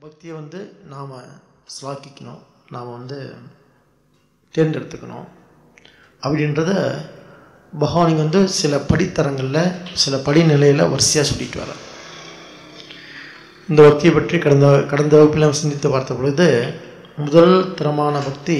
பக்தியை வந்து நாம் ஸ்லாக்கிக்கணும் நாம் வந்து தேர்ந்தெடுத்துக்கணும் அப்படின்றத பகவான் இங்க வந்து சில படித்தரங்களில் சில படிநிலையில் வரிசையாக சொல்லிட்டு வர இந்த பக்தியை பற்றி கடந்த கடந்த வகுப்பில் நாம் சிந்தித்து பார்த்த பொழுது முதல் தரமான பக்தி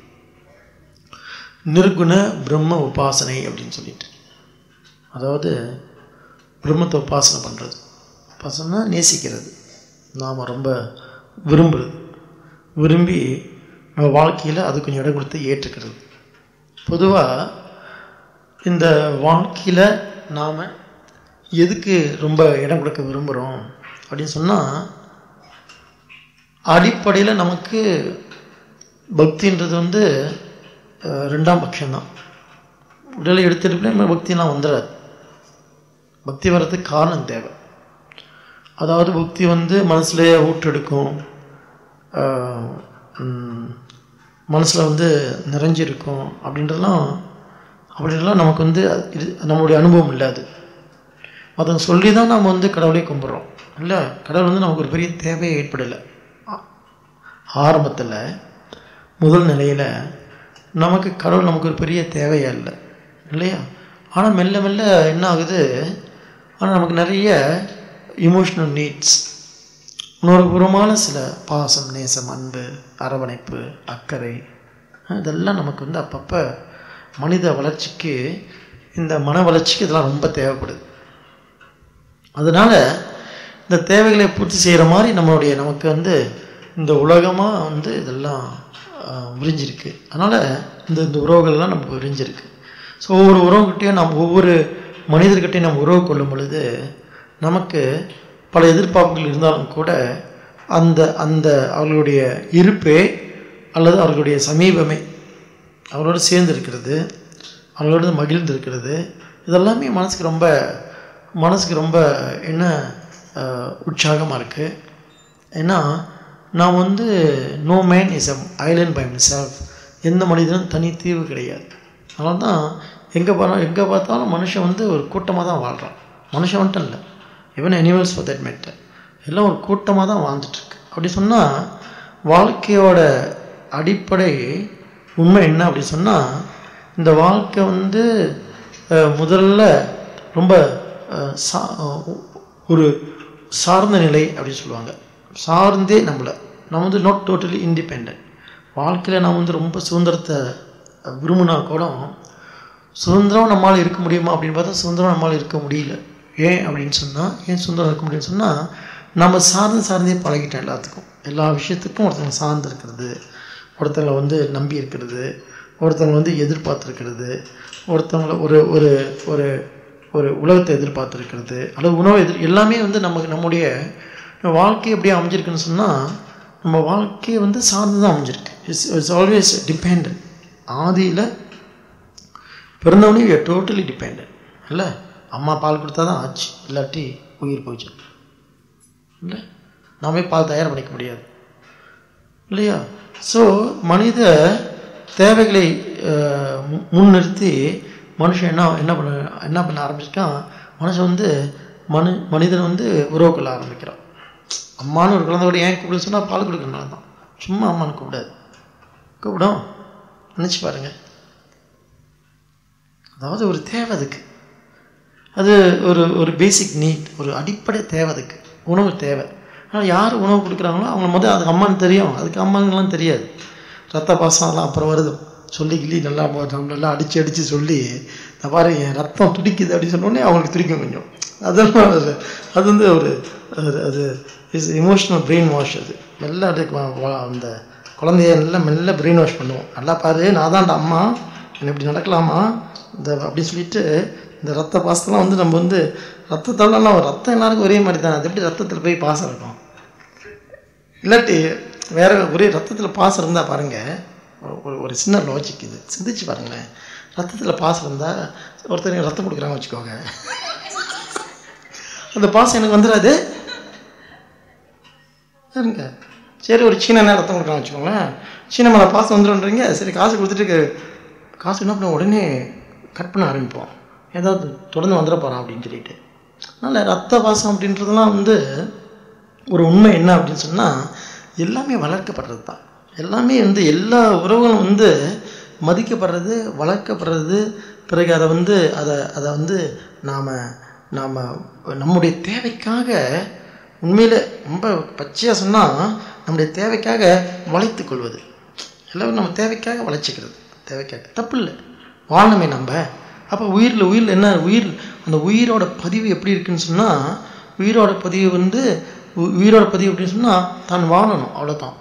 நிர்குண பிரம்ம உபாசனை அப்படின்னு சொல்லிட்டு அதாவது பிரம்மத்தை உபாசனை பண்ணுறது உபாசனை நேசிக்கிறது நாம் ரொம்ப விரும்புறது விரும்பி நம்ம வாழ்க்கையில் அது கொஞ்சம் இடம் கொடுத்து ஏற்றுக்கிறது பொதுவாக இந்த வாழ்க்கையில் நாம் எதுக்கு ரொம்ப இடம் கொடுக்க விரும்புகிறோம் அப்படின்னு சொன்னால் அடிப்படையில் நமக்கு பக்தின்றது வந்து அஹ், ரெண்டாம் பட்சம்தான் உடலை எடுத்துட்டு நம்ம பக்தியெல்லாம் வந்துடாது பக்தி வர்றதுக்கு காரணம் தேவை அதாவது பக்தி வந்து மனசுலேயே ஊற்றெடுக்கும் மனசில் வந்து நிறைஞ்சிருக்கும் அப்படின்றதெல்லாம் அப்படின்றலாம் நமக்கு வந்து இது நம்மளுடைய அனுபவம் இல்லை அது அதை சொல்லி தான் நம்ம வந்து கடவுளை கும்பிட்றோம் இல்லை கடவுள் வந்து நமக்கு ஒரு பெரிய தேவையே ஏற்படலை ஆரம்பத்தில் முதல் நிலையில் நமக்கு கடவுள் நமக்கு ஒரு பெரிய தேவையே இல்லை இல்லையா ஆனால் மெல்ல மெல்ல என்ன ஆகுது ஆனால் நமக்கு நிறைய இமோஷனல் நீட்ஸ் உணர்வுபூர்வமான சில பாசம் நேசம் அன்பு அரவணைப்பு அக்கறை அஹ் இதெல்லாம் நமக்கு வந்து அப்பப்போ மனித வளர்ச்சிக்கு இந்த மன வளர்ச்சிக்கு இதெல்லாம் ரொம்ப தேவைப்படுது அதனால் இந்த தேவைகளை பூர்த்தி செய்கிற மாதிரி நம்மளுடைய நமக்கு வந்து இந்த உலகமாக வந்து இதெல்லாம் ஆஹ், விரிஞ்சிருக்கு அதனால் இந்த இந்த உறவுகள்லாம் நமக்கு விரிஞ்சிருக்கு ஸோ ஒவ்வொரு உறவுகிட்டையும் நம்ம ஒவ்வொரு மனிதர்கிட்டையும் நம்ம உறவு கொள்ளும் பொழுது நமக்கு பல எதிர்பார்ப்புகள் இருந்தாலும் கூட அந்த அந்த அவர்களுடைய இருப்பே அல்லது அவர்களுடைய சமீபமே அவரோடு சேர்ந்து இருக்கிறது அவர்களோடு மகிழ்ந்து இருக்கிறது இதெல்லாமே மனசுக்கு ரொம்ப மனசுக்கு ரொம்ப என்ன உற்சாகமாக இருக்குது ஏன்னா நான் வந்து no man is a island by self எந்த மனிதனும் தனி தீவு கிடையாது அதனால தான் எங்கே பார்த்தா எங்கே பார்த்தாலும் மனுஷன் வந்து ஒரு கூட்டமாக தான் வாழ்கிறான் மனுஷன் மட்டும் இல்லை even animals for that matter எல்லாம் ஒரு கூட்டமாக தான் வாழ்ந்துட்டுருக்கு அப்படி சொன்னால் வாழ்க்கையோட அடிப்படை உண்மை என்ன அப்படி சொன்னால் இந்த வாழ்க்கை வந்து அஹ், முதல்ல ரொம்ப அஹ், சா ஒரு சார்ந்த நிலை அப்படின்னு சொல்லுவாங்க சார்ந்தே நம்மளை நம்ம வந்து நாட் டோட்டலி இண்டிபெண்ட் வாழ்க்கையில் நாம் வந்து ரொம்ப சுதந்திரத்தை விரும்பினா கூட சுதந்திரம் நம்மால் இருக்க முடியுமா அப்படின்னு பார்த்தா சுதந்திரம் நம்மால் இருக்க முடியல ஏன் அப்படின்னு சொன்னால் ஏன் சுதந்திரம் இருக்க முடியும்னு சொன்னால் நம்ம சார்ந்து சார்ந்தே பழகிட்டோம் எல்லாத்துக்கும் எல்லா விஷயத்துக்கும் ஒருத்தவங்க சார்ந்து இருக்கிறது ஒருத்தவங்களை வந்து நம்பி இருக்கிறது ஒருத்தவங்க வந்து எதிர்பார்த்துருக்கிறது ஒருத்தவங்கள ஒரு ஒரு ஒரு ஒரு உலகத்தை எதிர்பார்த்துருக்கிறது அல்லது உணவை எதிர் எல்லாமே வந்து நமக்கு நம்முடைய வாழ்க்கை எப்படி அமைஞ்சிருக்குன்னு சொன்னால் நம்ம வாழ்க்கையை வந்து சார்ந்து தான் அமைஞ்சிருக்கு இட்ஸ் இட்ஸ் ஆல்வேஸ் டிபெண்ட் ஆதியில் பிறந்தவனே வி டோட்டலி டிபெண்ட் இல்லை அம்மா பால் கொடுத்தா தான் ஆச்சு இல்லாட்டி உயிர் போச்சு இல்லை நாமே பால் தயார் பண்ணிக்க முடியாது இல்லையா ஸோ மனித தேவைகளை அஹ், மு- முன்னிறுத்தி மனுஷன் என்ன என்ன பண்ண என்ன பண்ண ஆரம்பிச்சிருக்கான் மனுஷன் வந்து மனு மனிதன் வந்து உறவு கொள்ள ஆரம்பிக்கிறான் அம்மான்னு ஒரு குழந்தை கூட ஏன் கூப்பிட சொன்னால் பால் கொடுக்கறனால தான் சும்மா அம்மான்னு கூப்பிடாது கூப்பிடும் நினச்சி பாருங்க அதாவது ஒரு தேவை அதுக்கு அது ஒரு ஒரு பேசிக் நீட் ஒரு அடிப்படை தேவை அதுக்கு உணவு தேவை ஆனால் யார் உணவு கொடுக்குறாங்களோ அவங்க முதல் அதுக்கு அம்மான்னு தெரியும் அதுக்கு அம்மாங்கெல்லாம் தெரியாது ரத்த பாசம் அதெல்லாம் அப்புறம் வருது சொல்லி கிள்ளி நல்லா மொ- நம்ம நல்லா அடித்து அடித்து சொல்லி இந்த பாரு என் ரத்தம் துடிக்குது அப்படின்னு சொன்னோடனே அவங்களுக்கு துடிக்கும் கொஞ்சம் அதெல்லாம் அது அது வந்து ஒரு அது- அது இஸ் எமோஷ்னல் பிரெயின் வாஷ் அது மெல்ல அப்படியே வ- வ- அந்த குழந்தைய நல்லா மெல்ல பிரெயின் வாஷ் பண்ணுவோம் நல்லா பாரு நான் தான்டா அம்மா என்ன இப்படி நடக்கலாமா இந்த அப்படின்னு சொல்லிட்டு இந்த ரத்த பாசத்தெல்லாம் வந்து நம்ம வந்து ரத்தத்தெல்லாம் ரத்தம் எல்லாருக்கும் ஒரே மாதிரி தான் அது எப்படி ரத்தத்தில் போய் பாசம் இருக்கும் இல்லாட்டி வேற ஒரே ரத்தத்தில் பாசம் இருந்தால் பாருங்க ஒரு ஒரு சின்ன லாஜிக் இது சிந்திச்சு பாருங்களேன் ரத்தத்தில் பாசம் இருந்தால் ஒருத்தர் ரத்தம் கொடுக்குறாங்க வச்சுக்கோங்க அந்த பாசம் எனக்கு வந்துடாது சரிங்க சரி ஒரு சீன ரத்தம் கொடுக்குறாங்க வச்சுக்கோங்களேன் சீன மேலே பாசம் வந்துடும்ன்றீங்க சரி காசு கொடுத்துட்டு காசு என்ன பண்ண உடனே கட் பண்ண ஆரம்பிப்போம் ஏதாவது தொடர்ந்து வந்துட போகிறான் அப்படின்னு சொல்லிட்டு அதனால் ரத்த வாசம் அப்படின்றதெல்லாம் வந்து ஒரு உண்மை என்ன அப்படின்னு சொன்னால் எல்லாமே வளர்க்கப்படுறது தான் எல்லாமே வந்து எல்லா உறவுகளும் வந்து மதிக்கப்படுறது வளர்க்கப்படுறது பிறகு அதை வந்து அதை அதை வந்து நாம் நாம் நம்முடைய தேவைக்காக உண்மையில் ரொம்ப பச்சையாக சொன்னால் நம்முடைய தேவைக்காக வளைத்து கொள்வது எல்லாரும் நம்ம தேவைக்காக வளைச்சிக்கிறது தேவைக்காக தப்பு இல்லை வாழணுமே நம்ம அப்போ உயிரில் உயிரில் என்ன உயிர் அந்த உயிரோட பதிவு எப்படி இருக்குன்னு சொன்னால் உயிரோட பதிவு வந்து உ- உயிரோட பதிவு அப்படின்னு சொன்னால் தான் வாழணும் அவ்வளோதான்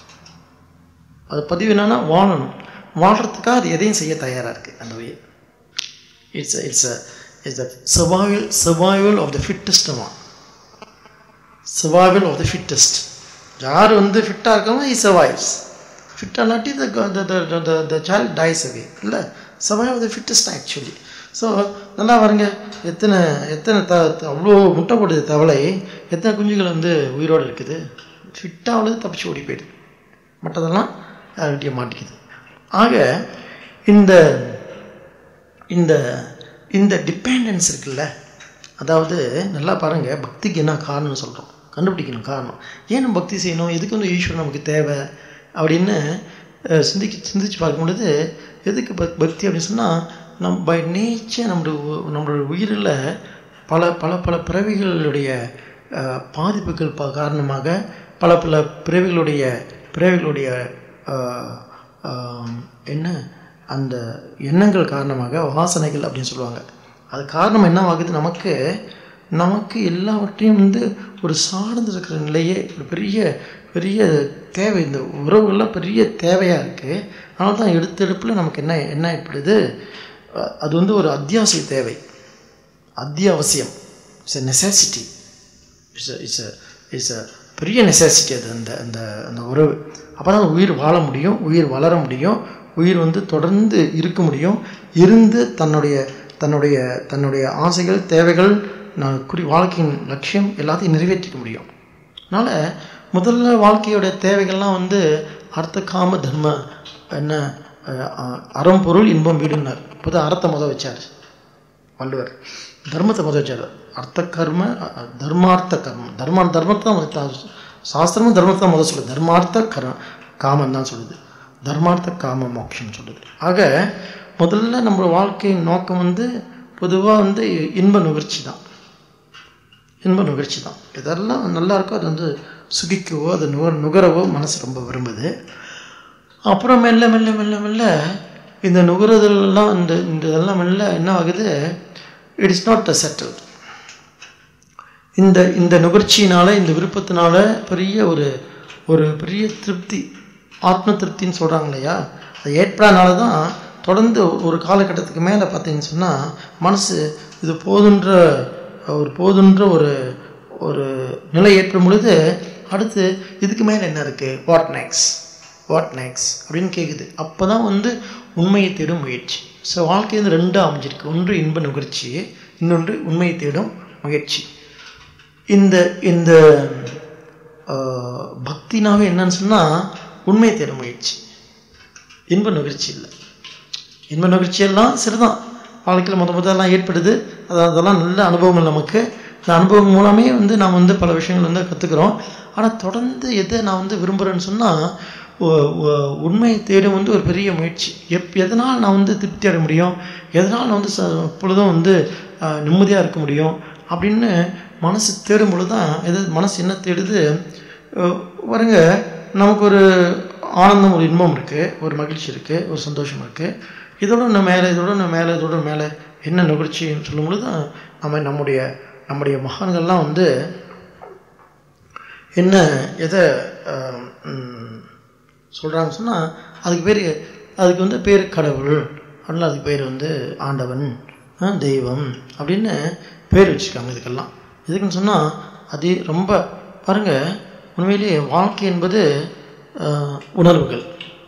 அது பதிவு என்னன்னா வாழணும் வாழ்கிறதுக்காக அது எதையும் செய்ய தயாராக இருக்குது அந்த உயிர் it's it's it's the survival survival of the ஃபிட்டஸ்ட்மா சர்வைவல் ஆஃப் த ஃபிட்டஸ்ட் யார் வந்து ஃபிட்டாக இருக்காமோ இ சர்வைவ்ஸ் ஃபிட் இல்லாட்டி த சைல்ட் டைஸ் அவே இல்லை survive the fittest actually so நல்லா பாருங்க எத்தனை எத்தனை த த- அவ்வளோ முட்டை போடுது தவளை எத்தனை குஞ்சுகள் வந்து உயிரோடு இருக்குது ஃபிட்டாக உள்ளது தப்பிச்சு ஓடி போயிடுது மற்றதெல்லாம் யார்கிட்டயே மாட்டிக்குது ஆக இந்த இந்த இந்த டிபெண்டன்ஸ் இருக்குல்ல அதாவது நல்லா பாருங்க பக்திக்கு என்ன காரணம்னு சொல்கிறோம் கண்டுபிடிக்கணும் காரணம் ஏன் நம்ம பக்தி செய்யணும் எதுக்கு வந்து ஈஸ்வரன் நமக்கு தேவை அப்படின்னு அஹ், சிந்திக்க சிந்திச்சு பார்க்கும் பொழுது எதுக்கு பக் பக்தி அப்படின்னு சொன்னால் நம் பை நேச்சர் நம்மளுடைய உ- நம்மளுடைய உயிரில் பல பல பல பிறவிகளுடைய அஹ், பாதிப்புகள் ப காரணமாக பல பல பிறவிகளுடைய பிறவிகளுடைய அஹ், ஆம், என்ன அந்த எண்ணங்கள் காரணமாக வாசனைகள் அப்படின்னு சொல்லுவாங்க அது காரணம் என்ன ஆகுது நமக்கு நமக்கு எல்லாவற்றையும் வந்து ஒரு சார்ந்து இருக்கிற நிலையே ஒரு பெரிய பெரிய தேவை இந்த உறவுகள்லாம் பெரிய தேவையாக இருக்குது அதனால தான் எடுத்தெடுப்பில் நமக்கு என்ன என்ன ஏற்படுது அஹ் அது வந்து ஒரு அத்தியாவசிய தேவை அத்தியாவசியம் it's a necessity it's it's it's a பெரிய நெசசிட்டி அது அந்த அந்த அந்த உறவு அப்போ தான் உயிர் வாழ முடியும் உயிர் வளர முடியும் உயிர் வந்து தொடர்ந்து இருக்க முடியும் இருந்து தன்னுடைய தன்னுடைய தன்னுடைய ஆசைகள் தேவைகள் நான் குறி வாழ்க்கையின் லட்சியம் எல்லாத்தையும் நிறைவேற்றிக்க முடியும் அதனால் முதல்ல வாழ்க்கையோட தேவைகள்லாம் வந்து அர்த்த காம தர்ம என்ன அஹ், அஹ், அறம் பொருள் இன்பம் வீடுன்னார் இப்போதான் அறத்தை முத வச்சார் வள்ளுவர் தர்மத்தை முத வச்சார் அர்த்த கர்ம அ- அ- தர்மார்த்த கர்மம் தர்ம தர்மத்தை தான் முத தா- சாஸ்திரமும் தர்மத்தை தான் முதல் சொல்லுது தர்மார்த்த கர காமம் தான் சொல்லுது தர்மார்த்த காம மோட்சம் சொல்லுது ஆக முதல்ல நம்ம வாழ்க்கையின் நோக்கம் வந்து பொதுவாக வந்து இன்ப நுகர்ச்சி தான் இன்ப நுகர்ச்சி தான் இதெல்லாம் நல்லா இருக்கோ அது வந்து சுகிக்கவோ அது நுகர் நுகரவோ மனசு ரொம்ப விரும்புது அப்புறம் மெல்ல மெல்ல மெல்ல மெல்ல இந்த நுகருதல்லாம் இந்த இந்த இதெல்லாம் மெல்ல என்ன ஆகுது இட் இஸ் நாட் செட்டில்ட் இந்த இந்த நுகர்ச்சியினால இந்த விருப்பத்தினால பெரிய ஒரு ஒரு பெரிய திருப்தி ஆத்ம திருப்தின்னு சொல்கிறாங்க இல்லையா அது ஏற்படாதனால தான் தொடர்ந்து ஒரு காலகட்டத்துக்கு மேலே பார்த்தீங்கன்னு சொன்னால் மனசு இது போதுன்ற ஒரு போதுன்ற ஒரு ஒரு நிலை ஏற்படும் பொழுது அடுத்து இதுக்கு மேலே என்ன இருக்குது வாட் நெக்ஸ்ட் வாட் நெக்ஸ்ட் அப்படின்னு கேட்குது அப்போ தான் வந்து உண்மையை தேடும் முயற்சி ஸோ வாழ்க்கை வந்து ரெண்டாக அமைஞ்சிருக்கு ஒன்று இன்ப நுகர்ச்சி இன்னொன்று உண்மையை தேடும் முயற்சி இந்த இந்த ஆஹ், பக்தினாவே என்னன்னு சொன்னால் உண்மையை தேடும் முயற்சி இன்ப நுகர்ச்சி இல்லை இன்ப நுகர்ச்சி எல்லாம் சரிதான் வாழ்க்கையில் முத முதல்லாம் ஏற்படுது அது அதெல்லாம் நல்ல அனுபவங்கள் நமக்கு இந்த அனுபவம் மூலமே வந்து நாம் வந்து பல விஷயங்கள் வந்து கற்றுக்குறோம் ஆனால் தொடர்ந்து எதை நான் வந்து விரும்புகிறேன்னு சொன்னால் உண்மையை தேடும் வந்து ஒரு பெரிய முயற்சி எப் எதனால் நான் வந்து திருப்தி அடைய முடியும் எதனால் நான் வந்து ச எப்பொழுதும் வந்து நிம்மதியாக இருக்க முடியும் அப்படின்னு மனசு தேடும் பொழுது தான் எது மனசு என்ன தேடுது அஹ் பாருங்க நமக்கு ஒரு ஆனந்தம் ஒரு இன்பம் இருக்குது ஒரு மகிழ்ச்சி இருக்குது ஒரு சந்தோஷம் இருக்குது இதோட இன்னும் மேலே இதோட இன்னும் மேலே இதோட மேலே என்ன நிகழ்ச்சின்னு சொல்லும் பொழுது தான் நம்ம நம்முடைய நம்முடைய மகான்கள்லாம் வந்து என்ன எதை சொல்கிறாங்கன்னு சொன்னால் அதுக்கு பேர் அதுக்கு வந்து பேர் கடவுள் அப்படின்னா அதுக்கு பேர் வந்து ஆண்டவன் ஆ, தெய்வம் அப்படின்னு பேர் வச்சுருக்காங்க இதுக்கெல்லாம் எதுக்குன்னு சொன்னால் அது ரொம்ப பாருங்கள் உண்மையிலேயே வாழ்க்கை என்பது ஆ, உணர்வுகள்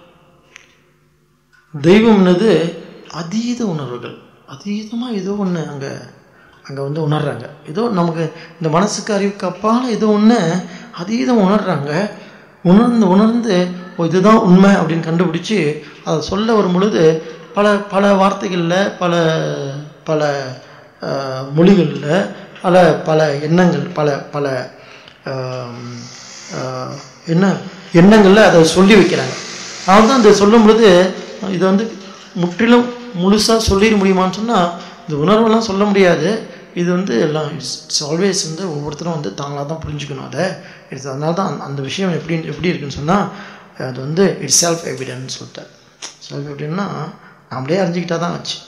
தெய்வம்னது அதீத உணர்வுகள் அதீதமாக ஏதோ ஒன்று அங்கே அங்கே வந்து உணர்றாங்க ஏதோ நமக்கு இந்த மனசுக்கு அறிவுக்கு அப்பால் ஏதோ ஒன்று அதீதம் உணர்றாங்க உணர்ந்து உணர்ந்து ஓ இதுதான் உண்மை அப்படின்னு கண்டுபிடிச்சி அதை சொல்ல வரும் பொழுது பல பல வார்த்தைகளில் பல பல மொழிகளில் பல பல எண்ணங்கள் பல பல ஆம், ஆஹ், என்ன எண்ணங்களில் அதை சொல்லி வைக்கிறாங்க அவங்க தான் அதை சொல்லும் பொழுது இதை வந்து முற்றிலும் முழுசாக சொல்லிட முடியுமான்னு சொன்னால் இந்த உணர்வெல்லாம் சொல்ல முடியாது இது வந்து எல்லாம் இட்ஸ் ஆல்வேஸ் வந்து ஒவ்வொருத்தரும் வந்து தாங்களாக தான் புரிஞ்சுக்கணும் அதை இட்ஸ் அதனால தான் அந்த- அந்த விஷயம் எப்படி எப்படி இருக்குன்னு சொன்னால் அது வந்து இட்ஸ் செல்ஃப் எவிடன்ஸ் சொல்லிட்டார் செல்ஃப் எவிடன்னா நம்மளே அறிஞ்சிக்கிட்டா தான் ஆச்சு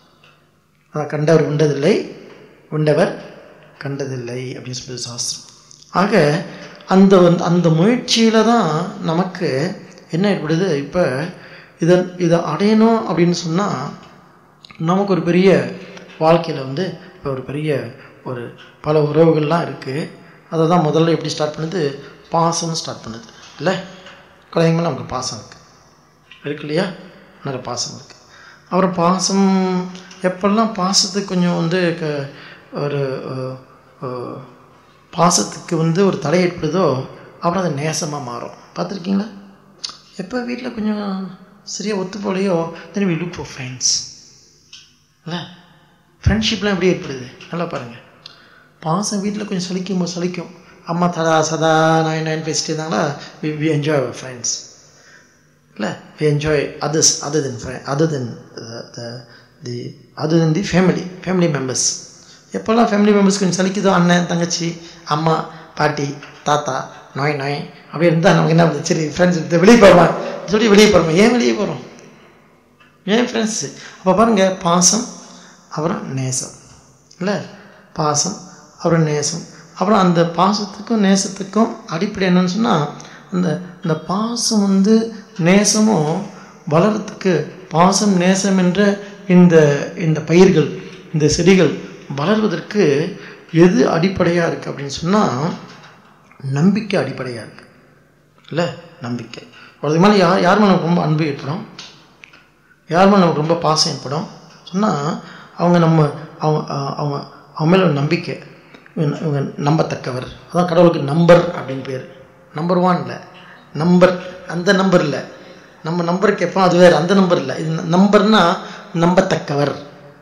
அதான் கண்டவர் உண்டதில்லை உண்டவர் கண்டதில்லை அப்படின்னு சொல்லி சாஸ்திரம் ஆக அந்த வந்து அந்த முயற்சியில் தான் நமக்கு என்ன ஏற்படுது இப்போ இதை இதை அடையணும் அப்படின்னு சொன்னால் நமக்கு ஒரு பெரிய வாழ்க்கையில் வந்து இப்போ ஒரு பெரிய ஒரு பல உறவுகள்லாம் இருக்குது அதை தான் முதல்ல எப்படி ஸ்டார்ட் பண்ணுது பாசம்னு ஸ்டார்ட் பண்ணுது இல்லை குழந்தைங்க மேலே நமக்கு பாசம் இருக்குது இருக்கு இல்லையா நிறைய பாசம் இருக்குது அப்புறம் பாசம் எப்பெல்லாம் பாசத்துக்கு கொஞ்சம் வந்து க- ஒரு அஹ், அஹ், பாசத்துக்கு வந்து ஒரு தடை ஏற்படுதோ அப்புறம் அது நேசமாக மாறும் பார்த்துருக்கீங்களா எப்போ வீட்டில் கொஞ்சம் சரியாக ஒத்து போலையோ then we look for friends இல்லை ஃப்ரெண்ட்ஷிப்லாம் எப்படி ஏற்படுது நல்லா பாருங்கள் பாசம் வீட்டில் கொஞ்சம் சலிக்கும் போது சலிக்கும் அம்மா தடா சதா நைன் நைன் பேசிட்டு இருந்தாங்களா we we enjoy our friends இல்லை we enjoy others other than other than the other than the family family members எப்போல்லாம் ஃபேமிலி மெம்பர்ஸ் கொஞ்சம் சலிக்குதோ அண்ணன் தங்கச்சி அம்மா பாட்டி தாத்தா நாய் நாய் அப்படி இருந்தால் நமக்கு என்ன பண்ணுது? சரி ஃப்ரெண்ட்ஸ் வெளியே போகிறோமா சொல்லி வெளியே போகிறோமா ஏன் வெளியே போகிறோம் ஏன் ஃப்ரெண்ட்ஸு அப்போ பாருங்கள் பாசம் அப்புறம் நேசம் இல்லை பாசம் அப்புறம் நேசம் அப்புறம் அந்த பாசத்துக்கும் நேசத்துக்கும் அடிப்படை என்னன்னு சொன்னால் அந்த இந்த பாசம் வந்து நேசமும் வளர்றதுக்கு பாசம் நேசம் என்ற இந்த இந்த பயிர்கள் இந்த செடிகள் வளர்வதற்கு எது அடிப்படையாக இருக்குது அப்படின்னு சொன்னால் நம்பிக்கை அடிப்படையாக இருக்குது இல்லை நம்பிக்கை அதுக்கு மேலே யார் யார் மேலே நமக்கு ரொம்ப அன்பு ஏற்படும் யார் மேலே நமக்கு ரொம்ப பாசம் ஏற்படும் சொன்னால் அவங்க நம்ம அவங்க அஹ், அவங்க அவங்க மேலே ஒரு நம்பிக்கை இவங்க இவங்க நம்பத்தக்கவர் அதான் கடவுளுக்கு நம்பர் அப்படின்னு பேர் நம்பர் ஒன் இல்லை நம்பர் அந்த நம்பர் இல்லை நம்ம நம்பர் கேட்போம் அது வேறு அந்த நம்பர் இல்லை இது நம்பர்னா நம்பத்தக்கவர்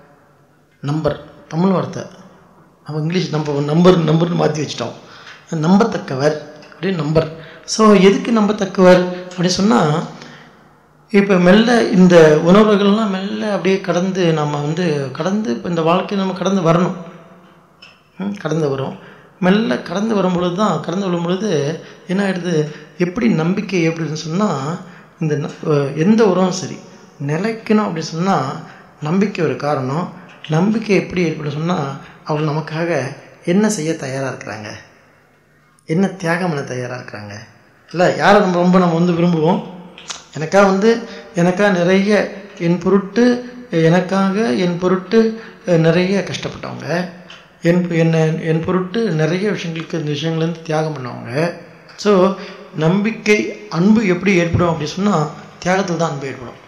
நம்பர் தமிழ் வார்த்தை நம்ம இங்கிலீஷ் நம்ம நம்பர் நம்பர்னு மாற்றி வச்சிட்டோம் நம்பத்தக்கவர் அப்படின்னு நம்பர் ஸோ எதுக்கு நம்பத்தக்கவர் அப்படின்னு சொன்னால் இப்போ மெல்ல இந்த உணர்வுகள்லாம் மெல்ல அப்படியே கடந்து நம்ம வந்து கடந்து இப்போ இந்த வாழ்க்கையை நம்ம கடந்து வரணும் ம், கடந்து வரும் மெல்ல கடந்து வரும் பொழுது தான் கடந்து வரும் பொழுது என்ன ஆயிடுது எப்படி நம்பிக்கை எப்படின்னு சொன்னால் இந்த ந- அஹ் எந்த உறவும் சரி நிலைக்கணும் அப்படின்னு சொன்னால் நம்பிக்கை ஒரு காரணம் நம்பிக்கை எப்படி ஏற்படும் சொன்னால் அவர்கள் நமக்காக என்ன செய்ய தயாராக இருக்கிறாங்க என்ன தியாகம் பண்ண தயாராக இருக்கிறாங்க இல்லை யாரை நம்ம ரொம்ப நம்ம வந்து விரும்புவோம் எனக்காக வந்து எனக்காக நிறைய என் பொருட்டு எனக்காக என் பொருட்டு அஹ், நிறைய கஷ்டப்பட்டவங்க என் என்ன என் பொருட்டு நிறைய விஷயங்களுக்கு இந்த விஷயங்கள்லேருந்து தியாகம் பண்ணவங்க ஸோ நம்பிக்கை அன்பு எப்படி ஏற்படும் அப்படின்னு சொன்னால் தியாகத்தில் தான் அன்பு ஏற்படும்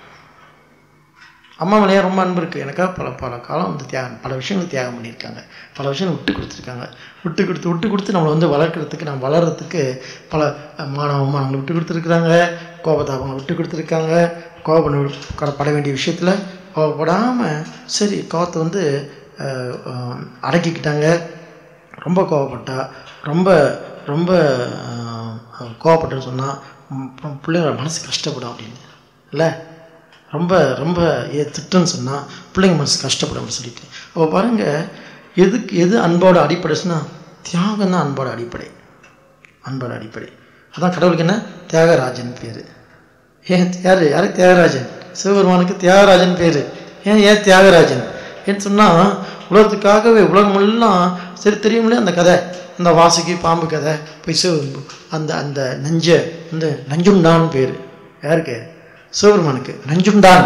அம்மா மேலேயே ரொம்ப அன்பு இருக்குது எனக்காக பல பல காலம் வந்து தியாகம் பல விஷயங்கள் தியாகம் பண்ணியிருக்காங்க பல விஷயங்கள் விட்டு கொடுத்துருக்காங்க விட்டு கொடுத்து விட்டு கொடுத்து நம்மளை வந்து வளர்க்குறதுக்கு நம்ம வளர்கிறதுக்கு பல அஹ், மானவ அவமானங்களை விட்டு கொடுத்துருக்குறாங்க கோபதாபங்களை விட்டு கொடுத்துருக்காங்க கோபப்பட பட வேண்டிய விஷயத்தில் கோபப்படாமல் சரி கோபத்தை வந்து அஹ், அஹ், அடக்கிக்கிட்டாங்க ரொம்ப கோவப்பட்டா ரொம்ப ரொம்ப அஹ், கோவப்பட்டேன்னு சொன்னால் பிள்ளைங்களோட மனசு கஷ்டப்படும் அப்படின்னு இல்லை ரொம்ப ரொம்ப ஏ திட்டம்னு சொன்னால் பிள்ளைங்க மனசு கஷ்டப்படும் அப்படின்னு சொல்லிட்டு அப்போ பாருங்கள் எதுக்கு எது அன்போட அடிப்படை சொன்னால் தியாகம் தான் அன்போட அடிப்படை அன்போட அடிப்படை அதான் கடவுளுக்கு என்ன தியாகராஜன் பேர் ஏன் யார் யாருக்கு தியாகராஜன் சிவபெருமானுக்கு தியாகராஜன் பேர் ஏன் ஏன் தியாகராஜன் ஏன்னு சொன்னால் உலகத்துக்காகவே உலகமெல்லாம் சரி தெரியுமில்ல அந்த கதை அந்த வாசுகி பாம்பு கதை போய் சிவ அந்த அந்த நஞ்ச இந்த நஞ்சுண்டான் பேர் யாருக்கு சிவபெருமானுக்கு நஞ்சுண்டான்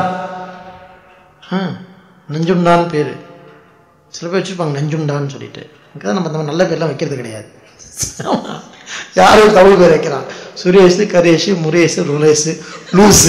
ஆ நஞ்சுண்டான் பேர் சில பேர் வச்சுருப்பாங்க நஞ்சுண்டான்னு சொல்லிட்டு அதுக்காக நம்ம நம்ம நல்ல பேர்லாம் வைக்கிறது கிடையாது யாரும் தமிழ் பேர் வைக்கிறான் சுரேஷ் கரேஷ் முரேஷ் ருலேஷ் லூசு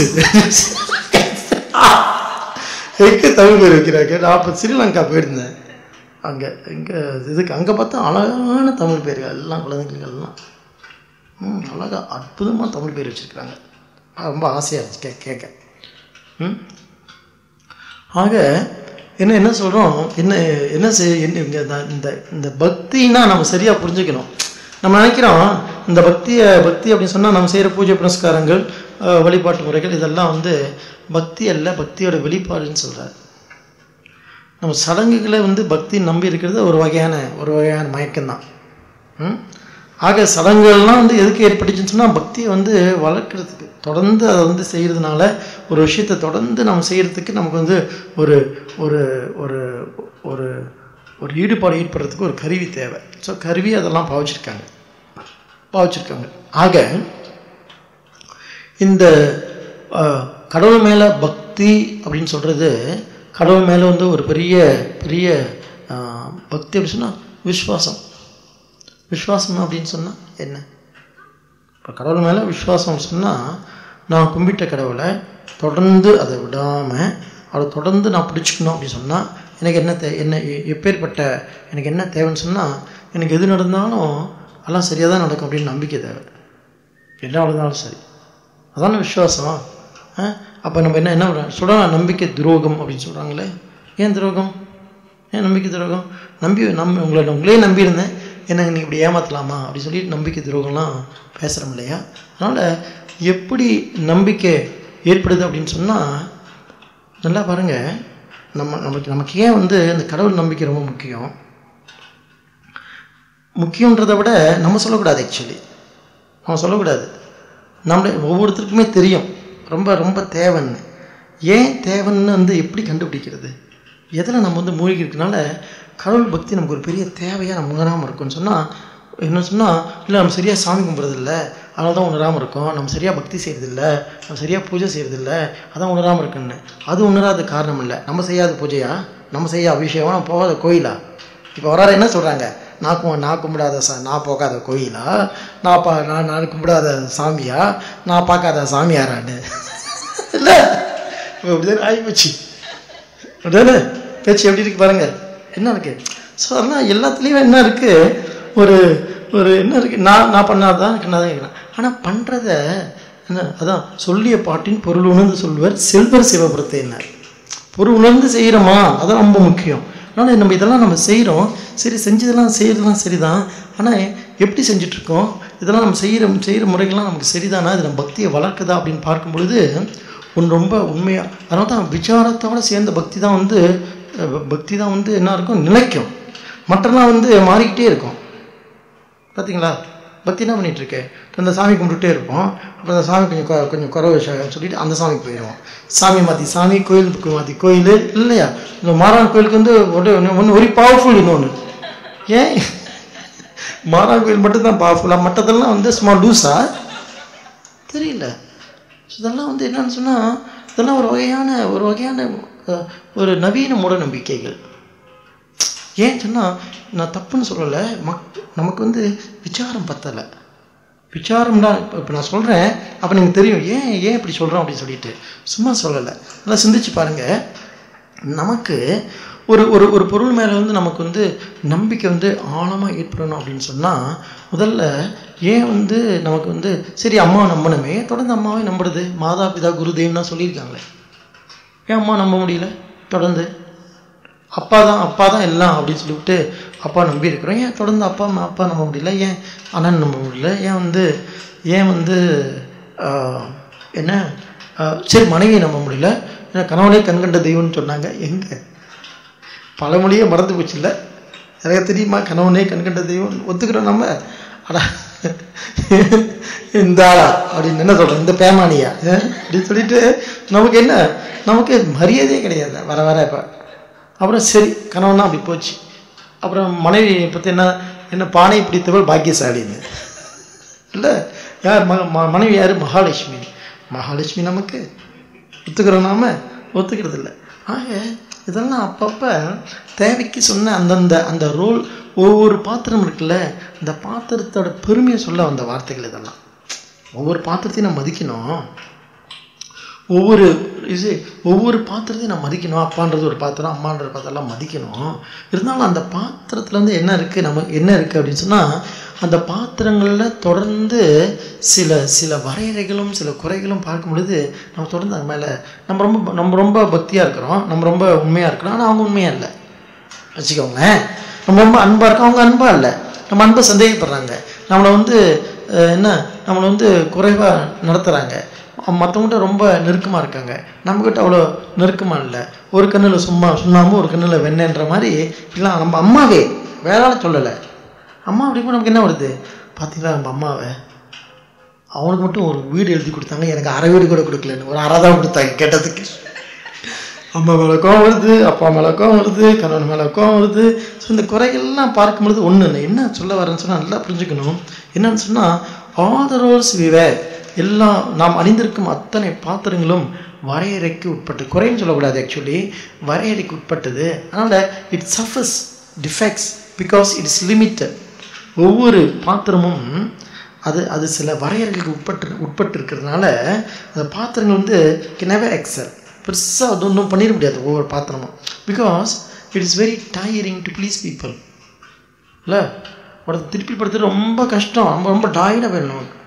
எங்கே தமிழ் பேர் வைக்கிறாங்க நான் அப்போ ஸ்ரீலங்கா போயிருந்தேன் அங்கே இங்கே இதுக்கு அங்கே பார்த்தா அழகான தமிழ் பேர்கள் எல்லாம் குழந்தைங்களுக்கு எல்லாம் ம் அழகா அற்புதமாக தமிழ் பேர் வச்சுருக்குறாங்க ரொம்ப ஆசையாக இருந்துச்சு கே கேட்க ம் ஆக என்ன என்ன சொல்கிறோம் என்ன என்ன செய் என்ன இங்க இந்த- இந்த இந்த பக்தினா நம்ம சரியாக புரிஞ்சுக்கணும் நம்ம நினைக்கிறோம் இந்த பக்தியை பக்தி அப்படின்னு சொன்னால் நம்ம செய்கிற பூஜை புனஸ்காரங்கள் அஹ், வழிபாட்டு முறைகள் இதெல்லாம் வந்து பக்தி அல்ல பக்தியோட வெளிப்பாடுன்னு சொல்கிறார் நம்ம சடங்குகளை வந்து பக்தி நம்பி இருக்கிறது ஒரு வகையான ஒரு வகையான மயக்கம்தான் ம்? ஆக சடங்குகள்லாம் வந்து எதுக்கு ஏற்பட்டுச்சுன்னு சொன்னால் பக்தியை வந்து வளர்க்குறதுக்கு தொடர்ந்து அதை வந்து செய்கிறதுனால ஒரு விஷயத்தை தொடர்ந்து நம்ம செய்கிறதுக்கு நமக்கு வந்து ஒரு ஒரு ஒரு ஒரு ஒரு ஈடுபாடு ஈடுபடுறதுக்கு ஒரு கருவி தேவை ஸோ கருவி அதெல்லாம் பாவிச்சிருக்காங்க பாவிச்சிருக்காங்க ஆக இந்த அஹ், கடவுள் மேலே பக்தி அப்படின்னு சொல்கிறது கடவுள் மேலே வந்து ஒரு பெரிய பெரிய அஹ், பக்தி அப்படின்னு சொன்னால் விஸ்வாசம் விஸ்வாசம் அப்படின்னு சொன்னால் என்ன இப்போ கடவுள் மேலே விஸ்வாசம் சொன்னால் நான் கும்பிட்ட கடவுளை தொடர்ந்து அதை விடாமல் அதை தொடர்ந்து நான் பிடிச்சிக்கணும் அப்படின்னு சொன்னால் எனக்கு என்ன தே என்ன எ- எப்பேற்பட்ட எனக்கு என்ன தேவைன்னு சொன்னால் எனக்கு எது நடந்தாலும் எல்லாம் சரியாக தான் நடக்கும் அப்படின்னு நம்பிக்கை தேவை என்ன நடந்தாலும் சரி அதான விசுவாசம் அப்போ நம்ம என்ன என்ன சொல்கிறாங்க நம்பிக்கை துரோகம் அப்படின்னு சொல்கிறாங்களே ஏன் துரோகம் ஏன் நம்பிக்கை துரோகம் நம்பி நம்பி உங்களை உங்களே நம்பியிருந்தேன் என்னங்க நீ இப்படி ஏமாற்றலாமா அப்படின்னு சொல்லி நம்பிக்கை துரோகம்லாம் பேசுகிறோம் இல்லையா அதனால் எப்படி நம்பிக்கை ஏற்படுது அப்படின்னு சொன்னால் நல்லா பாருங்கள் நம்ம நமக்கு நமக்கு ஏன் வந்து இந்த கடவுள் நம்பிக்கை ரொம்ப முக்கியம் முக்கியன்றதை விட நம்ம சொல்லக்கூடாது ஆக்சுவலி நம்ம சொல்லக்கூடாது நம்மளே ஒவ்வொருத்தருக்குமே தெரியும் ரொம்ப ரொம்ப தேவைன்னு ஏன் தேவைன்னு வந்து எப்படி கண்டுபிடிக்கிறது எதில் நம்ம வந்து மூழ்கி இருக்கனால கடவுள் பக்தி நமக்கு ஒரு பெரிய தேவையாக நம்ம உணராமல் இருக்கும்னு சொன்னால் என்ன சொன்னால் இல்லை நம்ம சரியாக சாமி கும்பிட்றதில்ல அதனால தான் உணராமல் இருக்கோம் நம்ம சரியாக பக்தி செய்கிறதில்ல நம்ம சரியாக பூஜை செய்கிறதில்ல அதான் உணராமல் இருக்குன்னு அது உணராத காரணம் இல்லை நம்ம செய்யாத பூஜையா நம்ம செய்ய அபிஷேகம் நம்ம போகாத கோயிலா இப்போ வராரு என்ன சொல்கிறாங்க நான் கு நான் கும்பிடாத சா நான் போகாத கோயிலா நான் பா நான் நான் கும்பிடாத சாமியா நான் பார்க்காத சாமியாரான்னு இல்லை அப்படிதான் ஆகிப்போச்சு அப்படிதானே பேச்சு எப்படி இருக்கு பாருங்க என்ன இருக்கு ஸோ அதெல்லாம் எல்லாத்துலேயும் என்ன இருக்கு ஒரு ஒரு என்ன இருக்கு நான் நான் பண்ணாதான் எனக்கு நான் கேட்குறேன் ஆனால் பண்ணுறத என்ன அதான் சொல்லிய பாட்டின் பொருள் உணர்ந்து சொல்வர் செல்வர் சிவபுரத்தையினர் பொருள் உணர்ந்து செய்கிறோமா அதான் ரொம்ப முக்கியம் அதனால் நம்ம இதெல்லாம் நம்ம செய்கிறோம் சரி செஞ்சதெல்லாம் செய்யறதெல்லாம் சரிதான் ஆனால் எப்படி செஞ்சிட்ருக்கோம் இதெல்லாம் நம்ம செய்கிற செய்கிற முறைகள்லாம் நமக்கு சரிதானா இது நம்ம பக்தியை வளர்க்குதா அப்படின்னு பார்க்கும் பொழுது ஒன்று ரொம்ப உண்மையாக அதனால தான் விசாரத்தோட சேர்ந்த பக்தி தான் வந்து அஹ், பக்தி தான் வந்து என்ன இருக்கும் நிலைக்கும் மற்றெல்லாம் வந்து மாறிக்கிட்டே இருக்கும் பார்த்தீங்களா பக்தி என்ன பண்ணிட்டு இருக்கேன் இந்த சாமி கும்பிட்டுட்டே இருப்போம் அப்புறம் அந்த சாமி கொஞ்சம் கொ- கொஞ்சம் குறவு விஷயம் சொல்லிட்டு அந்த சாமிக்கு போயிடுவோம் சாமி மாற்றி சாமி கோயிலுக்கு மாற்றி கோயில் இல்லையா இந்த மாறான் கோயிலுக்கு வந்து ஒன்று ஒன்று ஒரு பவர்ஃபுல் இன்னொன்று ஏன் மாறான் கோயில் மட்டும்தான் பவர்ஃபுல்லாக மற்றதெல்லாம் வந்து சும்மா லூஸா தெரியல So இதெல்லாம் வந்து என்னன்னு சொன்னால் இதெல்லாம் ஒரு வகையான ஒரு வகையான அஹ், ஒரு நவீன மூட நம்பிக்கைகள் ஏன் சொன்னால் நான் தப்புன்னு சொல்லலை மக் நமக்கு வந்து விசாரம் பத்தலை விசாரம்னா இப்போ இப்போ நான் சொல்கிறேன் அப்போ எனக்கு தெரியும் ஏன் ஏன் இப்படி சொல்கிறோம் அப்படின்னு சொல்லிட்டு சும்மா சொல்லலை நல்லா சிந்திச்சு பாருங்கள் நமக்கு ஒரு ஒரு ஒரு பொருள் மேலே வந்து நமக்கு வந்து நம்பிக்கை வந்து ஆழமாக ஏற்படணும் அப்படின்னு சொன்னால் முதல்ல ஏன் வந்து நமக்கு வந்து சரி அம்மா நம்பணுமே தொடர்ந்து அம்மாவே நம்புறது மாதா பிதா குரு தெய்வம்னா சொல்லியிருக்காங்களே ஏன் அம்மா நம்ப முடியல தொடர்ந்து அப்பா தான் அப்பா தான் எல்லாம் அப்படின்னு சொல்லிவிட்டு அப்பா நம்பி இருக்கிறோம் ஏன் தொடர்ந்து அப்பா அம்மா அப்பா நம்ப முடியல ஏன் அண்ணன் நம்ப முடியல ஏன் வந்து ஏன் வந்து ஆஹ், என்ன ஆஹ், சரி மனைவியை நம்ப முடியல ஏன்னா கணவனே கண்கண்ட தெய்வம்னு சொன்னாங்க எங்கே பழமொழியே மறந்து போச்சு இல்லை நிறைய தெரியுமா கணவனே கண்கண்ட தெய்வம் ஒத்துக்கிறோம் நம்ம அடா இந்த ஆளா அப்படின்னு என்ன சொல்கிறோம் இந்த பேமானியா அஹ், அப்படின்னு சொல்லிட்டு நமக்கு என்ன நமக்கு மரியாதையே கிடையாது வர வர இப்போ அப்புறம் சரி கணவனா அப்படி போச்சு அப்புறம் மனைவி பற்றி என்ன என்ன பானை பிடித்தவள் பாக்கியசாலின்னு இல்லை யார் ம ம- மனைவி யார் மகாலட்சுமி மகாலட்சுமி நமக்கு ஒத்துக்கிறோம் நாம ஒத்துக்கிறது இல்லை ஆக இதெல்லாம் அப்பப்போ தேவைக்கு சொன்ன அந்தந்த அந்த ரோல் ஒவ்வொரு பாத்திரம் இருக்குல்ல அந்த பாத்திரத்தோட பெருமையை சொல்ல வந்த வார்த்தைகள் இதெல்லாம் ஒவ்வொரு பாத்திரத்தையும் நம்ம மதிக்கணும் ஒவ்வொரு இது ஒவ்வொரு பாத்திரத்தையும் நான் மதிக்கணும் அப்பான்றது ஒரு பாத்திரம் அம்மான்ற பாத்திரம்லாம் மதிக்கணும் இருந்தாலும் அந்த பாத்திரத்தில் வந்து என்ன இருக்குது நம்ம என்ன இருக்குது அப்படின்னு சொன்னால் அந்த பாத்திரங்களில் தொடர்ந்து சில சில வரையறைகளும் சில குறைகளும் பார்க்கும் பொழுது நம்ம தொடர்ந்து அது மேலே நம்ம ரொம்ப நம்ம ரொம்ப பக்தியாக இருக்கிறோம் நம்ம ரொம்ப உண்மையாக இருக்கிறோம் ஆனால் அவங்க உண்மையாக இல்லை வச்சுக்கோங்களேன் நம்ம ரொம்ப அன்பாக இருக்கோம் அவங்க அன்பாக இல்லை நம்ம அன்பை சந்தேகப்படுறாங்க நம்மளை வந்து அஹ், என்ன நம்மளை வந்து குறைவாக நடத்துகிறாங்க மற்றவங்கள்ட்ட ரொம்ப நெருக்கமாக இருக்காங்க நம்மக்கிட்ட அவ்வளோ நெருக்கமாக இல்லை ஒரு கண்ணில் சும்மா சுண்ணாம்பு ஒரு கண்ணில் வெண்ணென்ற மாதிரி இப்படிலாம் நம்ம அம்மாவே வேளாண் சொல்லலை அம்மா அப்படிங்கும்போது நமக்கு என்ன வருது பார்த்தீங்களா நம்ம அம்மாவை அவனுக்கு மட்டும் ஒரு வீடு எழுதி கொடுத்தாங்க எனக்கு அரை வீடு கூட கொடுக்கலன்னு ஒரு அரை தான் கொடுத்தாங்க கேட்டதுக்கு அம்மா மேலே கோவம் வருது அப்பா மேலே கோவம் வருது கணவன் மேலே கோவம் வருது ஸோ இந்த குறைகள்லாம் பார்க்கும்பொழுது ஒன்று இல்லை என்ன சொல்ல வரேன்னு சொன்னால் நல்லா புரிஞ்சுக்கணும் என்னன்னு சொன்னால் ஆல் த ரோல்ஸ் விவேர் எல்லாம் நாம் அணிந்திருக்கும் அத்தனை பாத்திரங்களும் வரையறைக்கு உட்பட்டு குறைன்னு சொல்லக்கூடாது ஆக்சுவலி வரையறைக்கு உட்பட்டது அதனால் it suffers defects because it is limited ஒவ்வொரு பாத்திரமும் அது அது சில வரையறைகளுக்கு உட்பட்டு உட்பட்டு இருக்கிறதுனால அந்த பாத்திரங்கள் வந்து never எக்ஸல் பெருசாக அது ஒன்றும் பண்ணிட முடியாது ஒவ்வொரு பாத்திரமும் because it is very tiring to please people இல்லை ஒருத்தர் திருப்பி படுத்துறது ரொம்ப கஷ்டம் ரொம்ப ரொம்ப டயர்டாக வேணும் நமக்கு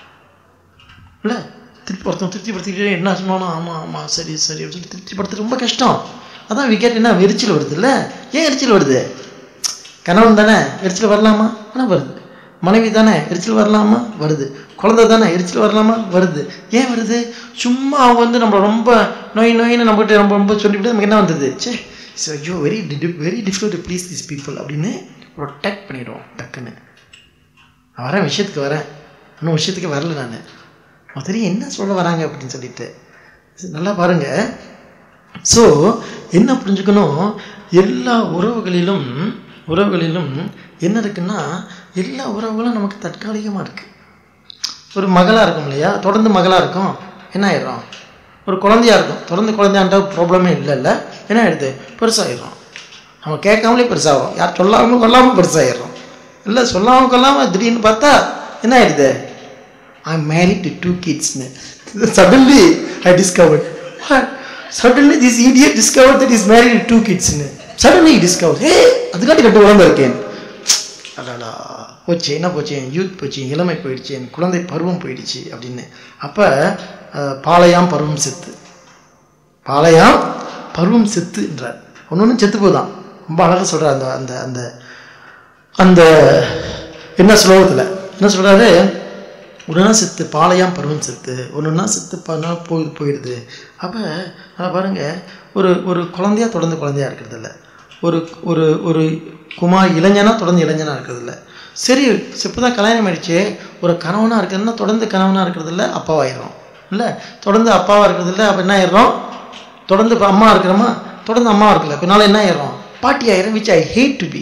இல்லை திருப்பி ஒருத்தன் திருப்தி படுத்திக்கிட்டே என்ன சொன்னாலும் ஆமாம் ஆமாம் சரி சரி அப்படின்னு சொல்லி திருப்தி படுத்துறது ரொம்ப கஷ்டம் அதான் விக்கெட் என்ன எரிச்சல் வருது இல்லை ஏன் எரிச்சல் வருது கணவன் தானே எரிச்சல் வரலாமா ஆனால் வருது மனைவி தானே எரிச்சல் வரலாமா வருது குழந்தை தானே எரிச்சல் வரலாமா வருது ஏன் வருது சும்மா அவங்க வந்து நம்ம ரொம்ப நோய் நோயின்னு நம்மகிட்ட ரொம்ப ரொம்ப சொல்லிவிட்டு நமக்கு என்ன வந்தது சே ஐயோ very very difficult to please this people அப்படின்னு ப்ரொடெக்ட் பண்ணிடுவோம் டக்குன்னு நான் வரேன் விஷயத்துக்கு வரேன் இன்னும் விஷயத்துக்கு வரல நான் அவன் தெரியும் என்ன சொல்ல வராங்க அப்படின்னு சொல்லிட்டு நல்லா பாருங்க ஸோ என்ன புரிஞ்சுக்கணும் எல்லா உறவுகளிலும் உறவுகளிலும் என்ன இருக்குன்னா எல்லா உறவுகளும் நமக்கு தற்காலிகமாக இருக்குது ஒரு மகளாக இருக்கும் இல்லையா தொடர்ந்து மகளாக இருக்கும் என்ன ஆயிடும் ஒரு குழந்தையா இருக்கும் தொடர்ந்து குழந்தையான்ற ப்ராப்ளமே இல்லைல்ல என்ன ஆயிடுது பெருசாகிடும் நம்ம கேட்காமலே பெருசாகும் யார் சொல்லாமல் கொல்லாமல் பெருசாகிடுறோம் இல்லை சொல்லாமல் கொல்லாமல் திடீர்னு பார்த்தா என்ன ஆயிடுது ஐ மேரிட் டு டூ கிட்ஸ்னு suddenly I discovered suddenly this idiot discover that is married two கிட்ஸ்னு சடன்லி டிஸ்கவர் ஹே அதுக்காட்டி ரெண்டு குழந்தை இருக்கேன் அடாடா போச்சு என்ன போச்சு என் யூத் போச்சு என் இளமை போயிடுச்சு என் குழந்தை பருவம் போயிடுச்சு அப்படின்னு அப்போ பாளையாம் பருவம் செத்து பாளையாம் பருவம் செத்துன்றார் ஒன்று ஒன்று செத்து போதான் ரொம்ப அழகாக சொல்கிறார் அந்த அந்த அந்த அந்த என்ன ஸ்லோகத்தில் என்ன சொல்கிறாரு ஒன்றுனா செத்து பாளையாம் பருவம் செத்து ஒன்றுனா செத்து பண்ணா போய் போயிடுது அப்போ அதை பாருங்கள் ஒரு ஒரு குழந்தையா தொடர்ந்து குழந்தையா இருக்கிறது இல்லை ஒரு ஒரு ஒரு குமார் இளைஞனா தொடர்ந்து இளைஞனா இருக்கிறது இல்லை சரி இப்போ தான் கல்யாணம் ஆயிடுச்சு ஒரு கணவனாக இருக்கிறதுனா தொடர்ந்து கணவனாக இருக்கிறது இல்லை அப்பாவாயிரும் இல்லை தொடர்ந்து அப்பாவாக இருக்கிறது இல்லை அப்போ என்ன ஆயிடுறோம் தொடர்ந்து இப்போ அம்மா இருக்கிறோமா தொடர்ந்து அம்மா இருக்கல பின்னால் என்ன ஆயிரும் பாட்டி ஆயிரும் which I hate to be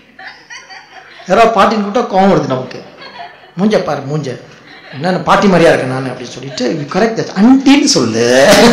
யாராவது பாட்டின்னு கூப்பிட்டா கோவம் வருது நமக்கு மூஞ்ச பாரு மூஞ்ச என்ன பாட்டி மாதிரியா இருக்கேன் நான் அப்படின்னு சொல்லிட்டு கரெக்ட் தட் அன்டின்னு சொல்லு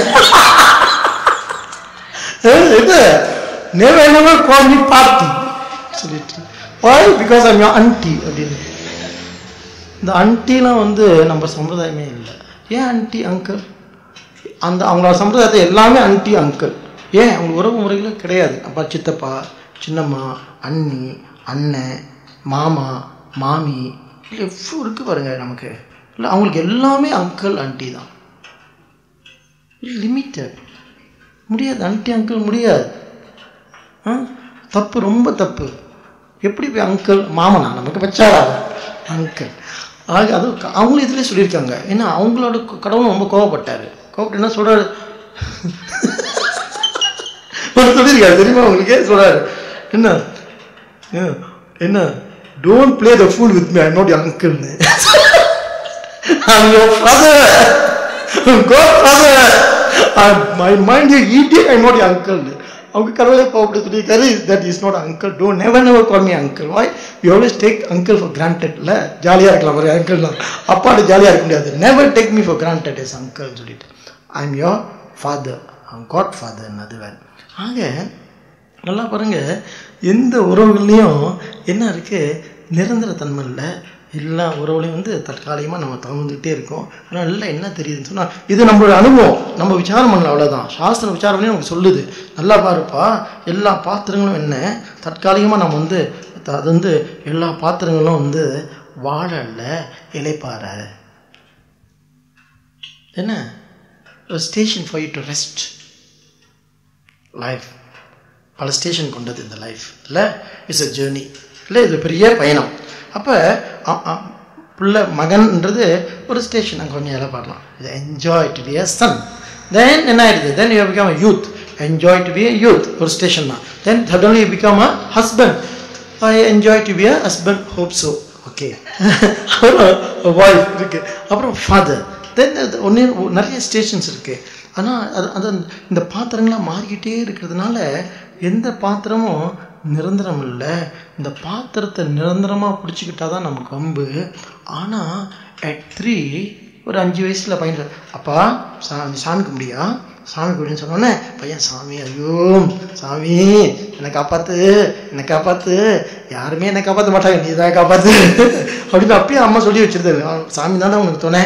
இது நேவர் நெவர் கால் மீ பாட்டி சொல்லிட்டு why because I'm your aunty அப்படின்னு இந்த அன்டிலாம் வந்து நம்ம சம்பிரதாயமே இல்லை ஏன் அன்டி அங்கிள் அந்த அவங்களோட சம்பிரதாயத்தை எல்லாமே அன்டி அங்கிள் ஏன் அவங்க உறவு முறைகளும் கிடையாது அப்பா சித்தப்பா சின்னம்மா அண்ணி அண்ணன் மாமா மாமி இல்லை எவ்வளோ இருக்கு பாருங்க நமக்கு இல்லை அவங்களுக்கு எல்லாமே அங்கிள் ஆண்டி தான் லிமிட்டட் முடியாது ஆண்டி அங்கிள் முடியாது ஆ தப்பு ரொம்ப தப்பு எப்படி போய் அங்கிள் மாமனா நமக்கு வச்சாரா அங்கிள் ஆக அது அவங்களும் இதுலேயே சொல்லியிருக்காங்க ஏன்னா அவங்களோட கடவுளும் ரொம்ப கோவப்பட்டார் கோவப்பட்டு என்ன சொல்கிறாரு சொல்லியிருக்காரு தெரியுமா உங்களுக்கு சொல்கிறாரு என்ன என்ன don't play the fool with me I not அங்கிள்னு I'm your father. God father. I, my mind you idiot, I'm not your uncle. அவங்க கடவுளே கோவப்பட்டு சொல்லியிருக்காரு that is not uncle don't never never call me uncle why you always take uncle for கிராண்டட்ல ஜாலியாக இருக்கலாம் ஒரு அங்கிள்லாம் அப்பாட்டு ஜாலியாக இருக்க முடியாது never take me for granted is uncle சொல்லிட்டு I am your father godfather அது வேறு ஆக நல்லா பாருங்க எந்த உறவுகள்லையும் என்ன இருக்கு நிரந்தர தன்மை இல்லை எல்லா உறவுலையும் வந்து தற்காலிகமாக நம்ம தகுந்துக்கிட்டே இருக்கோம் ஆனால் நல்லா என்ன தெரியுதுன்னு சொன்னால் இது நம்மளோட அனுபவம் நம்ம விசாரம் பண்ணல அவ்வளோதான் சாஸ்திர விசாரம் பண்ணி நமக்கு சொல்லுது நல்லா பாருப்பா எல்லா பாத்திரங்களும் என்ன தற்காலிகமாக நம்ம வந்து அது வந்து எல்லா பாத்திரங்களும் வந்து வாழல்ல இலைப்பாற என்ன station for you to rest life பல ஸ்டேஷன் கொண்டது இந்த லைஃப் இல்லை இட்ஸ் அ ஜேர்னி இல்லை இது பெரிய பயணம் அப்போ பிள்ளை மகன்ன்றது ஒரு ஸ்டேஷன் அங்கே கொஞ்சம் இலை பாடலாம் enjoy to be a son then என்ன ஆயிடுது then you become youth enjoy to be a youth ஒரு ஸ்டேஷன் தான் then suddenly you become a husband I enjoy to be a husband hope so okay அப்புறம் wife இருக்கு அப்புறம் father தென் ஒன்று நிறைய stations இருக்கு ஆனால் அது அது இந்த பாத்திரங்கள்லாம் மாறிக்கிட்டே இருக்கிறதுனால எந்த பாத்திரமும் நிரந்தரம் இல்லை இந்த பாத்திரத்தை நிரந்தரமாக பிடிச்சிக்கிட்டா தான் நமக்கு வம்பு ஆனால் அட் த்ரீ ஒரு அஞ்சு வயசில் பையன் அப்பா சாமி சாமி கும்பிடியா சாமி கும்பிடின்னு சொன்னோன்னே பையன் சாமி ஐயோ சாமி என்னை காப்பாத்து என்னை காப்பாத்து யாருமே என்னை காப்பாற்ற மாட்டாங்க நீ தான் காப்பாத்து அப்படின்னு அப்பயே அம்மா சொல்லி வச்சிருந்தாரு சாமி தானே உனக்கு தோணே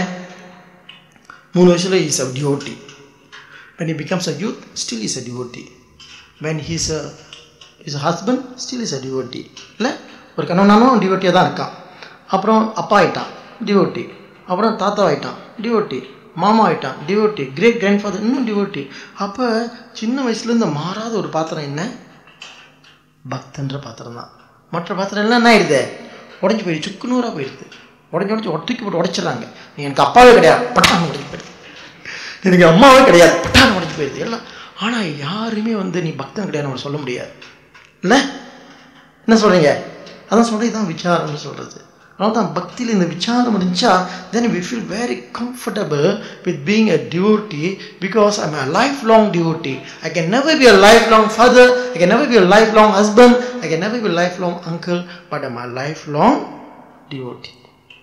மூணு வயசுல is a devotee when he becomes a youth still is a devotee when he's a is husband still is a devotee இல்லை ஒரு கணவனானும் டிவோட்டியாக தான் இருக்கான் அப்புறம் அப்பா ஆயிட்டான் டிவோட்டி அப்புறம் தாத்தா ஆயிட்டான் டிவோட்டி மாமா ஆயிட்டான் டிவோட்டி கிரேட் கிராண்ட் ஃபாதர் இன்னும் டிவோட்டி அப்போ சின்ன வயசுலேருந்து மாறாத ஒரு பாத்திரம் என்ன பக்தன்ற பாத்திரம் தான் மற்ற பாத்திரம் எல்லாம் என்ன ஆயிடுது உடஞ்சி போயிடுது சுக்குநூறாக போயிடுது உடஞ்சி உடஞ்சி ஒட்டுக்கி போட்டு உடைச்சிடறாங்க நீ எனக்கு அப்பாவே கிடையாது பட்டாங்க உடஞ்சி போயிடுது எனக்கு அம்மாவே கிடையாது பட்டான உடஞ்சி போயிடுது எல்லாம் ஆனால் யாருமே வந்து நீ பக்தன் கிடையாது நம்ம சொல்ல முடியாது இல்லை என்ன சொல்கிறீங்க அதான் சொல்கிறது இதுதான் விசாரம்னு சொல்கிறது அதனால தான் பக்தியில் இந்த விசாரம் இருந்துச்சா then we feel very comfortable with being a devotee because I'm a life long devotee I can never be a life long father I can never be a life long husband I can never be a life long uncle but I'm a life long devotee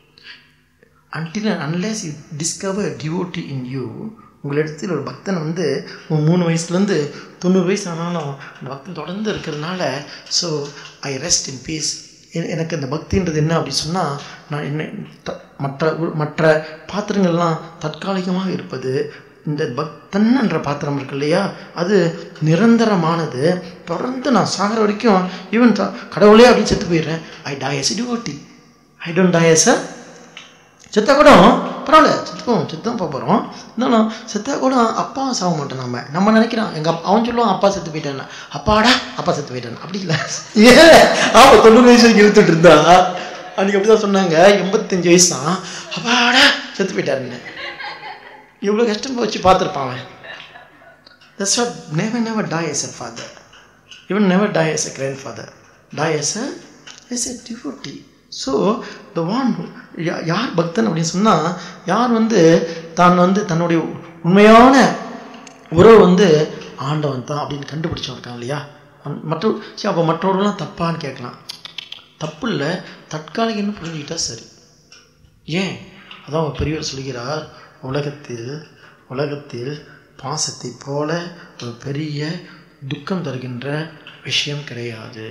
until and unless you discover a devotee in you உங்களிடத்தில் ஒரு பக்தன் வந்து மூணு வயசுலேருந்து தொண்ணூறு வயசு ஆனாலும் அந்த பக்தன் தொடர்ந்து இருக்கிறதுனால so I rest in peace எனக்கு அந்த பக்தின்றது என்ன அப்படி சொன்னால் நான் என்ன மற்ற மற்ற பாத்திரங்கள்லாம் தற்காலிகமாக இருப்பது இந்த பக்தன் என்ற பாத்திரம் இருக்கு இல்லையா அது நிரந்தரமானது தொடர்ந்து நான் சாகிற வரைக்கும் ஈவன் கடவுளே அப்படின்னு செத்து போயிடுறேன் I die as devotee I don't die as a செத்தா கூட பரவாயில்ல செத்துப்போம் செத்தான் போக போகிறோம் இருந்தாலும் செத்தா கூட அப்பா சாக மாட்டோம் நம்ம நம்ம நினைக்கிறோம் எங்கள் அவன் சொல்லுவான் அப்பா செத்து போயிட்டான் அப்பாடா அப்பா செத்து போயிட்டான் அப்படி இல்லை ஏன் ஆமா தொண்ணூறு வயசு வரைக்கும் இழுத்துட்டு இருந்தா அன்னைக்கு அப்படிதான் சொன்னாங்க எண்பத்தஞ்சு வயசு தான் அப்பாடா செத்து போயிட்டாருன்னு இவ்வளோ கஷ்டம் வச்சு பார்த்துருப்பான் அவன் that's what never never die as a father இவன் never die as a grandfather die as a as a devotee so the one யார் பக்தன் அப்படின்னு சொன்னால் யார் வந்து தான் வந்து தன்னுடைய உண்மையான உறவு வந்து ஆண்டவன் தான் அப்படின்னு கண்டுபிடிச்சவன் இருக்கான் இல்லையா மற்ற சரி அப்போ மற்றவர்கள்லாம் தப்பான்னு கேட்கலாம் தப்பு இல்லை தற்காலிகன்னு புரிஞ்சுக்கிட்டா சரி ஏன் அதான் அவங்க பெரியவர் சொல்கிறார் உலகத்தில் உலகத்தில் பாசத்தை போல ஒரு பெரிய துக்கம் தருகின்ற விஷயம் கிடையாது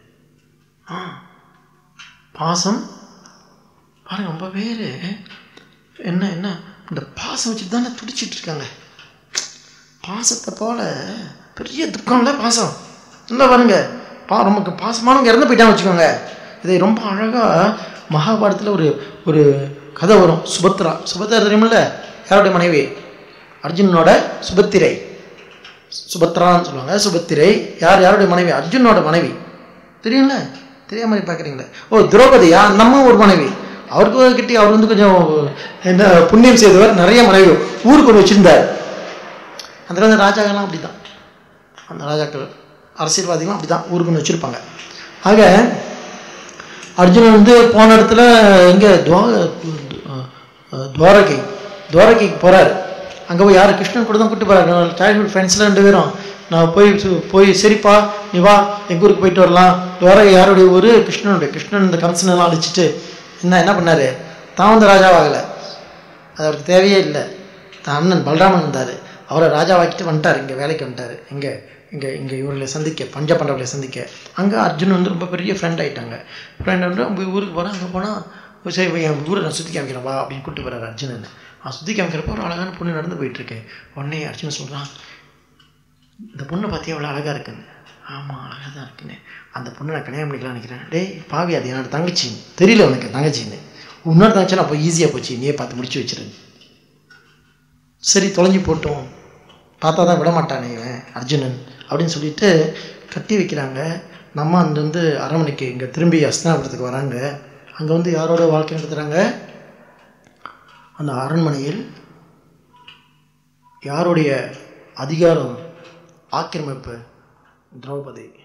ஆ பாசம் பாருங்க ரொம்ப பேர் என்ன என்ன இந்த பாசம் வச்சுட்டு தானே துடிச்சிட்டு இருக்காங்க பாசத்தை போல பெரிய துக்கம்ல பாசம் இல்லை பாருங்க பா நமக்கு பாசமானவங்க இறந்து போயிட்டான்னு வச்சுக்கோங்க இதை ரொம்ப அழகாக மகாபாரதத்தில் ஒரு ஒரு கதை வரும் சுபத்ரா சுபத்ரா தெரியுமில்ல யாருடைய மனைவி அர்ஜுனனோட சுபத்திரை சுபத்ரான்னு சொல்லுவாங்க சுபத்திரை யார் யாருடைய மனைவி அர்ஜுனோட மனைவி தெரியும்ல தெரியாம மாதிரி பார்க்குறீங்களே ஓ திரௌபதியா நம்ம ஒரு மனைவி அவருக்கு கிட்டே அவர் வந்து கொஞ்சம் என்ன புண்ணியம் செய்தவர் நிறைய மனைவி ஊருக்கு ஒன்று வச்சிருந்தார் அந்த காலத்து ராஜாக்கள்லாம் அப்படி தான் அந்த ராஜாக்கள் அரசியல்வாதிகளும் அப்படி தான் ஊருக்கு ஒன்று வச்சுருப்பாங்க ஆக அர்ஜுனன் வந்து போன இடத்துல எங்கே துவா துவாரகை துவாரகைக்கு போகிறார் அங்கே போய் யார் கிருஷ்ணன் கூட தான் கூப்பிட்டு போகிறார் சைல்ட்ஹுட் ஃப்ரெண்ட்ஸில் ரெண்டு பேரும் நான் போய் போய் சரிப்பா நீ வா எங்கள் ஊருக்கு போயிட்டு வரலாம் துவாரகை யாருடைய ஊர் கிருஷ்ணனுடைய கிருஷ்ணன் இந்த கம்சனெல்லாம் அழிச்சிட்டு என்ன என்ன பண்ணார் தான் வந்து ராஜாவாகலை அது அவருக்கு தேவையே இல்லை தான் அண்ணன் பலராமன் இருந்தார் அவரை ராஜாவாக்கிட்டு வந்துட்டார் இங்கே வேலைக்கு வந்துட்டார் இங்கே இங்கே இங்கே இவர்களை சந்திக்க பஞ்ச பண்டவர்களை சந்திக்க அங்கே அர்ஜுன் வந்து ரொம்ப பெரிய ஃப்ரெண்ட் ஆகிட்டாங்க ஃப்ரெண்ட் வந்து அவங்க ஊருக்கு போகிறேன் அங்கே போனால் சரி என் ஊரை நான் சுற்றி காமிக்கிறேன் வா அப்படின்னு கூப்பிட்டு போகிறார் அர்ஜுனன் அவன் சுற்றி காமிக்கிறப்போ ஒரு அழகான பொண்ணு நடந்து போயிட்டுருக்கு உடனே அர்ஜுனன் சொல்கிறான் இந்த பொண்ணை பார்த்தியா அவ்வளோ அழகாக இருக்குன்னு ஆமாம் அழகாக தான் இருக்குன்னு அந்த பொண்ணை நான் கல்யாணம் பண்ணிக்கலாம் நினைக்கிறேன் டேய் பாவி அது என்னோட தங்கச்சி தெரியல உனக்கு தங்கச்சின்னு இன்னொரு தங்கச்சி நான் அப்போ ஈஸியாக போச்சு நீயே பார்த்து முடிச்சு வச்சிரு சரி தொலைஞ்சி போட்டோம் பார்த்தா தான் விட மாட்டானே இவன் அர்ஜுனன் அப்படின்னு சொல்லிட்டு கட்டி வைக்கிறாங்க நம்ம அங்கேருந்து அரண்மனைக்கு இங்கே திரும்பி அஸ்தாபுரத்துக்கு வராங்க அங்கே வந்து யாரோட வாழ்க்கை நடத்துகிறாங்க அந்த அரண்மனையில் யாருடைய அதிகாரம் ஆக்கிரமிப்பு திரௌபதி